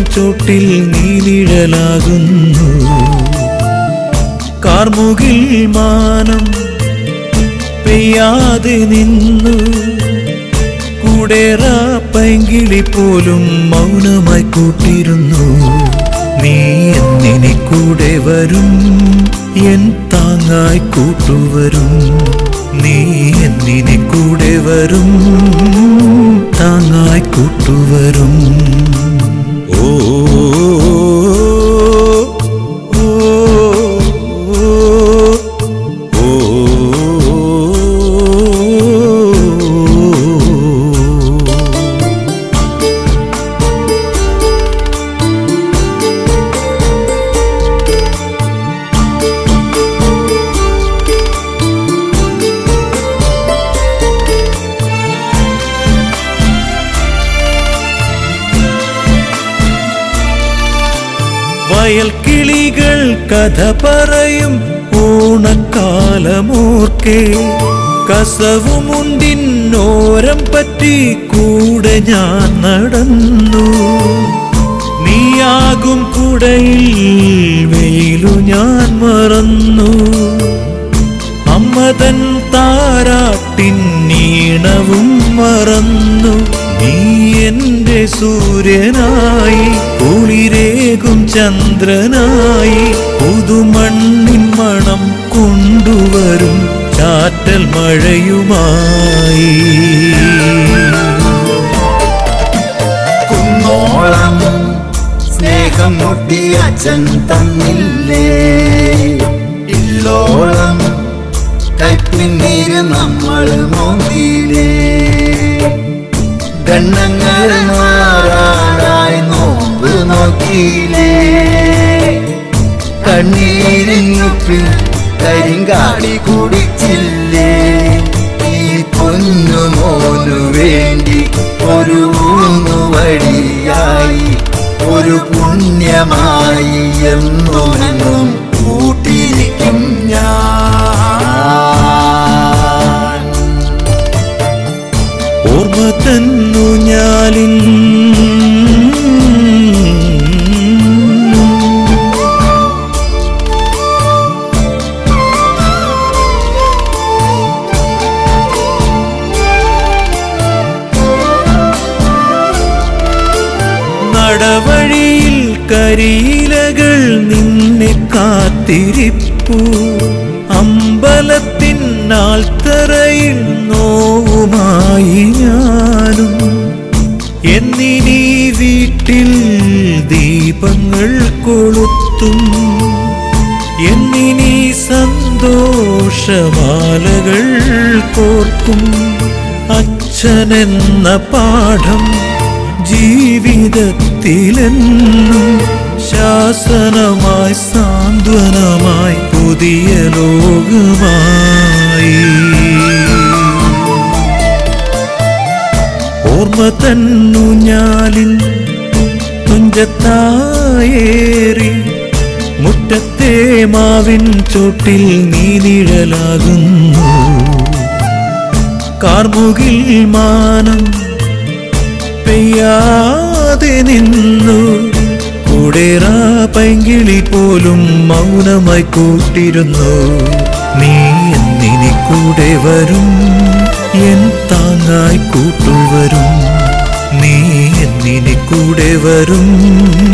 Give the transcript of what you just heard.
ചോട്ടിൽ നീ നിഴലാകുന്നു കാർമുകിൽ മാനം പെയ്യാതെ നിന്നു കൂടേറ പൈങ്കിളി പോലും മൗനമായി കൂട്ടിരുന്നു നീ എന്നിനി കൂടെ വരും എൻ താങ്ങായി കൂട്ടുവരും നീ എന്നിനി കൂടെ വരും താങ്ങായി കൂട്ടുവരും ഓ ഓ, ഓ വയൽ കിളികൾ കഥ പറയും ഓണക്കാലമോർക്കെ കസവുമുണ്ടിന്നോരം പറ്റി കൂടെ ഞാൻ നടന്നു നീയാകും കുടയിൽ വെയിലു ഞാൻ മറന്നു അമ്മതൻ താരാട്ടിൻ നീണവും മറന്നു നീ എന്റെ സൂര്യനായി കുളിരേകും ചന്ദ്രനായി പുതുമണ്ണിൻ മണം കൊണ്ടുവരും ചാറ്റൽ മഴയുമായി കുന്നോളം സ്നേഹം മുട്ടി അച്ഛൻ തന്നില്ലേ ഇല്ലോളം കൈപ്പിന്നീര് നമ്മൾ മോന്തിയിലേ ഗണ്ണങ്ങൾ മാറാനായി നോമ്പ് നോക്കിയില്ലേ കണ്ണീരിങ്ങുപ്പിൽ കരിങ്കാടി കുടിച്ചില്ലേ ഈ പൊന്നു മോനു വേണ്ടി ഒരു ഊന്നുവടിയായി ഒരു പുണ്യമായി എന്നുമെന്നും കൂട്ടിരിക്കും ഞാൻ ഓർമ്മ തന്നു ഞാലിൻ നടവഴിയിൽ കരിയിലകൾ നിന്നെ കാത്തിരിപ്പു അമ്പലത്തിൻ നാൾത്തറയിൽ നോവുമായി ഞാനും എന്നിനീ വീട്ടിൽ ദീപങ്ങൾ കൊളുത്തും എന്നിനീ സന്തോഷമാലകൾ കോർക്കും അച്ഛനെന്ന പാഠം ജീവിതത്തിലെന്നും ശാസനമായി സാന്ത്വനമായി പുതിയ ലോകമായി ഓർമ്മ തന്നു ഞാലിൻ തുഞ്ചത്തായേറി മുറ്റത്തെ മാവിൻ ചോട്ടിൽ നീ നിഴലാകുന്നു കാർമുകിൽ മാനം പെയ്യാതെ നിന്നു കൂടേറ പൈങ്കിളി പോലും മൗനമായി കൂട്ടിരുന്നു നീ എന്നിനി കൂടെ വരും എൻ താങ്ങായി കൂട്ടുവരും നീ എന്നിനി കൂടെ വരും